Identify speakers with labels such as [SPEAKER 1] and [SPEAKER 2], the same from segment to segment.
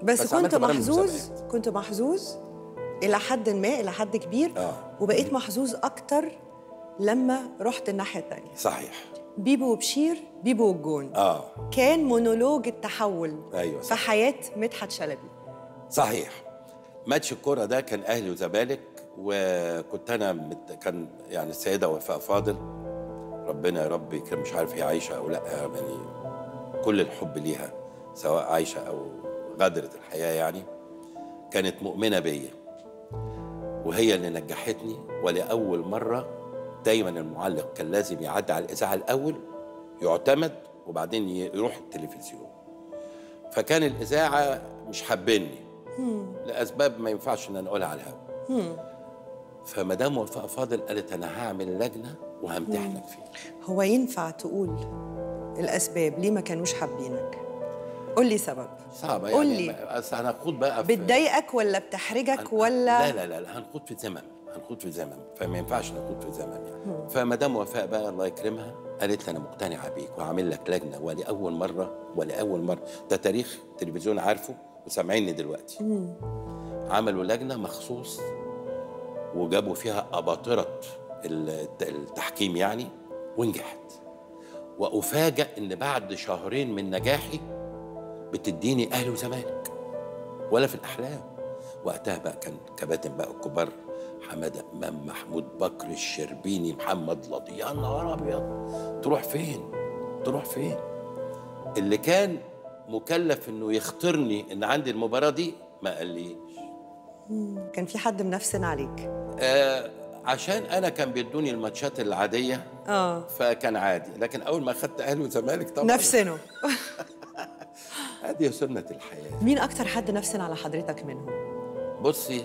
[SPEAKER 1] بس,
[SPEAKER 2] بس
[SPEAKER 1] كنت
[SPEAKER 2] عملت برامج
[SPEAKER 1] محظوظ
[SPEAKER 2] مسابقات.
[SPEAKER 1] كنت محظوظ الى حد ما الى حد كبير
[SPEAKER 2] آه.
[SPEAKER 1] وبقيت محظوظ اكتر لما رحت الناحيه الثانيه
[SPEAKER 2] صحيح
[SPEAKER 1] بيبو وبشير بيبو والجون
[SPEAKER 2] اه
[SPEAKER 1] كان مونولوج التحول
[SPEAKER 2] أيوة
[SPEAKER 1] في
[SPEAKER 2] صح.
[SPEAKER 1] حياه مدحت شلبي
[SPEAKER 2] صحيح ماتش الكرة ده كان اهلي وزمالك وكنت انا مت... كان يعني السيده وفاء فاضل ربنا يا رب يكرم مش عارف هي عايشه او لا يعني كل الحب ليها سواء عايشه او غادرت الحياه يعني كانت مؤمنه بيا وهي اللي نجحتني ولاول مره دايما المعلق كان لازم يعدي على الاذاعه الاول يعتمد وبعدين ي- يروح التلفزيون فكان الاذاعه مش حابيني لاسباب ما ينفعش ان انا اقولها على الهواء فمدام وفاء فاضل قالت انا هعمل لجنه وهمتحنك فيها
[SPEAKER 1] هو ينفع تقول الاسباب ليه ما كانوش حابينك قول لي سبب
[SPEAKER 2] صعبه
[SPEAKER 1] قول
[SPEAKER 2] يعني
[SPEAKER 1] لي.
[SPEAKER 2] ما- اصل هنخوض بقى في
[SPEAKER 1] بتضايقك ولا بتحرجك
[SPEAKER 2] هن-
[SPEAKER 1] ولا
[SPEAKER 2] لا لا لا, لا هنخوض في زمن هنخوض في زمن فما ينفعش نخوض في زمن يعني فمدام وفاء بقى الله يكرمها قالت لي انا مقتنعه بيك وهعمل لك لجنه ولاول مره ولاول مره ده تاريخ تلفزيون عارفه وسامعيني دلوقتي عملوا لجنه مخصوص وجابوا فيها اباطره الت- التحكيم يعني ونجحت وافاجئ ان بعد شهرين من نجاحي بتديني اهلي وزمالك ولا في الاحلام وقتها بقى كان كباتن بقى الكبار حماده امام محمود بكر الشربيني محمد لطي يا نهار ابيض تروح فين تروح فين اللي كان مكلف انه يختارني ان عندي المباراه دي ما قاليش
[SPEAKER 1] كان في حد منفسن عليك
[SPEAKER 2] آه عشان انا كان بيدوني الماتشات العاديه
[SPEAKER 1] اه
[SPEAKER 2] فكان عادي لكن اول ما خدت اهلي وزمالك طبعا
[SPEAKER 1] نفسنه
[SPEAKER 2] هذه سنه الحياه
[SPEAKER 1] مين اكتر حد نفسن على حضرتك منهم
[SPEAKER 2] بصي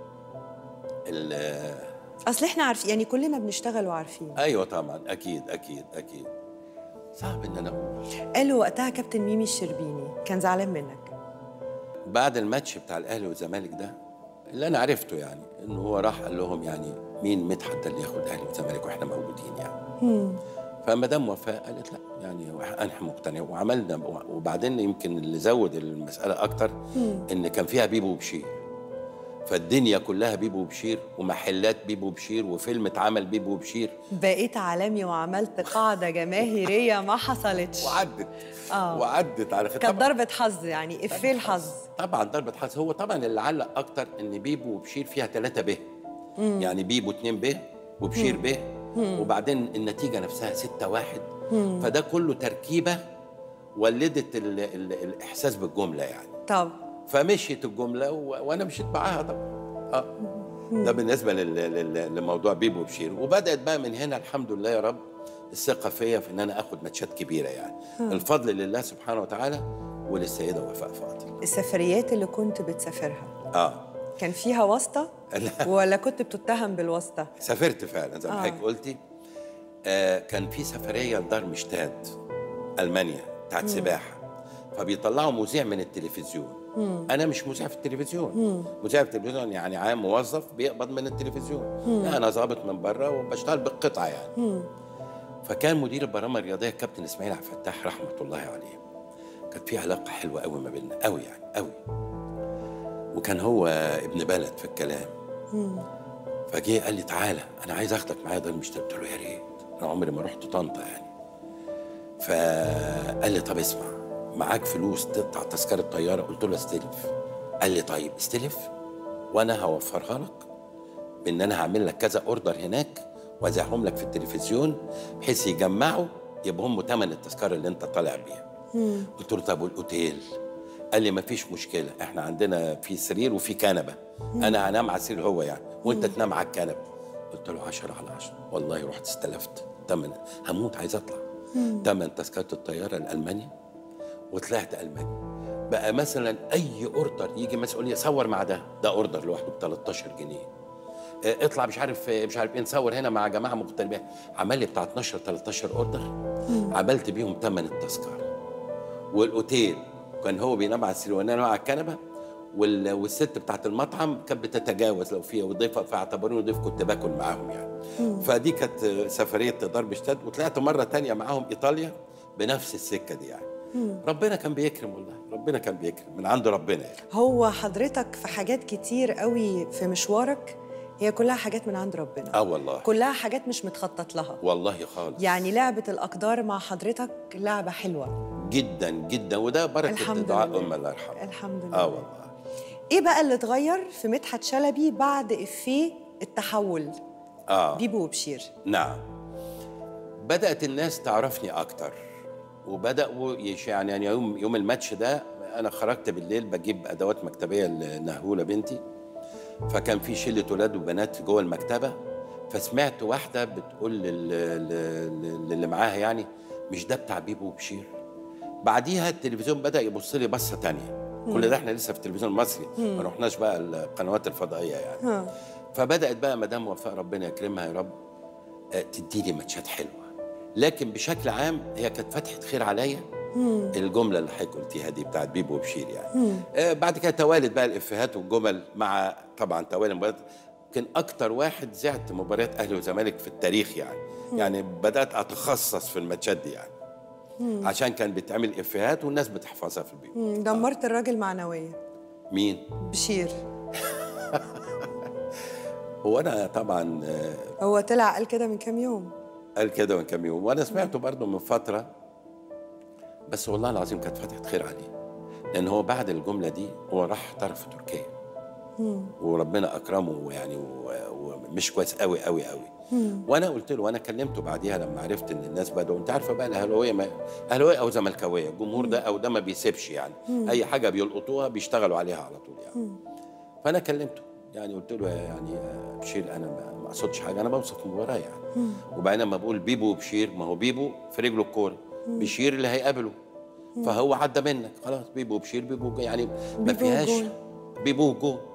[SPEAKER 2] ال-
[SPEAKER 1] اصل احنا عارفين يعني كلنا بنشتغل وعارفين
[SPEAKER 2] ايوه طبعا اكيد اكيد اكيد صعب ان انا اقول
[SPEAKER 1] قالوا وقتها كابتن ميمي الشربيني كان زعلان منك
[SPEAKER 2] بعد الماتش بتاع الاهلي والزمالك ده اللي انا عرفته يعني انه هو راح قال لهم يعني مين مدحت ده اللي ياخد اهلي والزمالك واحنا موجودين يعني فمدام وفاء قالت لا يعني انا مقتنع وعملنا وبعدين يمكن اللي زود المساله اكتر ان كان فيها بيبو وبشير فالدنيا كلها بيبو وبشير ومحلات بيبو وبشير وفيلم اتعمل بيبو وبشير
[SPEAKER 1] بقيت عالمي وعملت قاعده جماهيريه ما حصلتش
[SPEAKER 2] وعدت
[SPEAKER 1] آه.
[SPEAKER 2] وعدت على
[SPEAKER 1] كانت ضربه حظ يعني افيه الحظ
[SPEAKER 2] طبعا ضربة حظ هو طبعا اللي علق اكتر ان بيبو وبشير فيها ثلاثة ب يعني بيبو اتنين ب وبشير ب وبعدين النتيجة نفسها ستة واحد فده كله تركيبة ولدت ال ال الاحساس بالجملة يعني
[SPEAKER 1] طب
[SPEAKER 2] فمشيت الجملة و... وانا مشيت معاها طبعا اه ده بالنسبة لل... لل... لموضوع بيبو وبشير وبدأت بقى من هنا الحمد لله يا رب الثقة فيا في ان انا اخد ماتشات كبيرة يعني الفضل لله سبحانه وتعالى وللسيدة وفاء فاضل
[SPEAKER 1] السفريات اللي كنت بتسافرها
[SPEAKER 2] اه
[SPEAKER 1] كان فيها واسطه
[SPEAKER 2] لا.
[SPEAKER 1] ولا كنت بتتهم بالواسطه
[SPEAKER 2] سافرت فعلا زي ما
[SPEAKER 1] آه.
[SPEAKER 2] حضرتك قلتي آه كان في سفريه لدار مشتاد المانيا بتاعت سباحه فبيطلعوا مذيع من التلفزيون انا مش مذيع في التلفزيون مذيع في التلفزيون يعني عام موظف بيقبض من التلفزيون لا انا ظابط من بره وبشتغل بالقطعه يعني فكان مدير البرامج الرياضيه الكابتن اسماعيل عبد الفتاح رحمه الله عليه كانت في علاقه حلوه قوي ما بيننا قوي يعني قوي وكان هو ابن بلد في الكلام فجه قال لي تعالى انا عايز اخدك معايا دار مشتاق قلت له يا ريت انا عمري ما رحت طنطا يعني فقال لي طب اسمع معاك فلوس تقطع تذكره طياره قلت له استلف قال لي طيب استلف وانا هوفرها لك بان انا هعمل لك كذا اوردر هناك واذاعهم لك في التلفزيون بحيث يجمعوا يبقى هم ثمن التذكره اللي انت طالع بيها قلت له طب والاوتيل قال لي مفيش مشكله احنا عندنا في سرير وفي كنبه انا هنام على السرير هو يعني وانت تنام على الكنبه قلت له 10 على 10 والله رحت استلفت تمن هموت عايز اطلع تمن تذكره الطياره لالمانيا وطلعت المانيا بقى مثلا اي اوردر يجي مسؤول يصور مع ده ده اوردر لوحده ب 13 جنيه اه، اطلع مش عارف مش عارف ايه نصور هنا مع جماعه مغتربين عمل لي بتاع 12 13 اوردر عملت بيهم ثمن التذكره والاوتيل كان هو بينام على السرير وانا على الكنبه وال- والست بتاعت المطعم كانت بتتجاوز لو فيها وضيفه فاعتبروني ضيف كنت باكل معاهم يعني فدي كانت سفريه دار بشتاد وطلعت مره تانية معاهم ايطاليا بنفس السكه دي يعني ربنا كان بيكرم والله ربنا كان بيكرم من عند ربنا يعني.
[SPEAKER 1] هو حضرتك في حاجات كتير قوي في مشوارك هي كلها حاجات من عند ربنا
[SPEAKER 2] اه والله
[SPEAKER 1] كلها حاجات مش متخطط لها
[SPEAKER 2] والله خالص
[SPEAKER 1] يعني لعبة الأقدار مع حضرتك لعبة حلوة
[SPEAKER 2] جدا جدا وده بركه
[SPEAKER 1] الحمد
[SPEAKER 2] دعاء
[SPEAKER 1] لله.
[SPEAKER 2] امه الله يرحمها
[SPEAKER 1] الحمد لله
[SPEAKER 2] اه والله
[SPEAKER 1] إيه بقى اللي اتغير في مدحت شلبي بعد إفيه التحول
[SPEAKER 2] اه
[SPEAKER 1] بيبو وبشير
[SPEAKER 2] نعم بدأت الناس تعرفني أكتر وبدأوا يش يعني يعني يوم يوم الماتش ده أنا خرجت بالليل بجيب أدوات مكتبية لنهولة بنتي فكان في شلة ولاد وبنات جوه المكتبة فسمعت واحدة بتقول لل- لل- للي معاها يعني مش ده بتاع بيبو وبشير بعديها التلفزيون بدأ يبص لي بصة تانية كل ده احنا لسه في التلفزيون المصري ما رحناش بقى القنوات الفضائية يعني
[SPEAKER 1] ها.
[SPEAKER 2] فبدات بقى مدام وفاء ربنا يكرمها يا رب آه، تدي لي ماتشات حلوه لكن بشكل عام هي كانت فتحه خير عليا الجمله اللي حضرتك قلتيها دي بتاعت بيبو وبشير يعني آه بعد كده توالت بقى الافيهات والجمل مع طبعا توالي المباريات كان اكتر واحد زعت مباريات اهلي وزمالك في التاريخ يعني يعني بدات اتخصص في الماتشات دي يعني عشان كان بيتعمل افيهات والناس بتحفظها في البيت
[SPEAKER 1] مم، دمرت الراجل معنويا
[SPEAKER 2] مين
[SPEAKER 1] بشير
[SPEAKER 2] هو انا طبعا آه،
[SPEAKER 1] هو طلع قال كده من كام يوم
[SPEAKER 2] قال كده من كام يوم وانا سمعته برضه من فتره بس والله العظيم كانت فتحه خير عليه لان هو بعد الجمله دي هو راح احترف في تركيا وربنا اكرمه يعني و- ومش كويس قوي قوي قوي وانا قلت له وانا كلمته بعديها لما عرفت ان الناس بدأوا انت عارفه بقى الاهلاويه ما اهلاويه او زملكاويه الجمهور ده او ده ما بيسيبش يعني اي حاجه بيلقطوها بيشتغلوا عليها على طول يعني فانا كلمته يعني قلت له يعني يا بشير انا ما- ما اقصدش حاجه انا بوصف مباراه يعني وبعدين لما بقول بيبو وبشير ما هو بيبو في رجله الكوره بشير اللي هيقابله فهو عدى منك خلاص بيبو وبشير بيبو يعني ما
[SPEAKER 1] بيبو
[SPEAKER 2] فيهاش
[SPEAKER 1] وجون.
[SPEAKER 2] بيبو وجون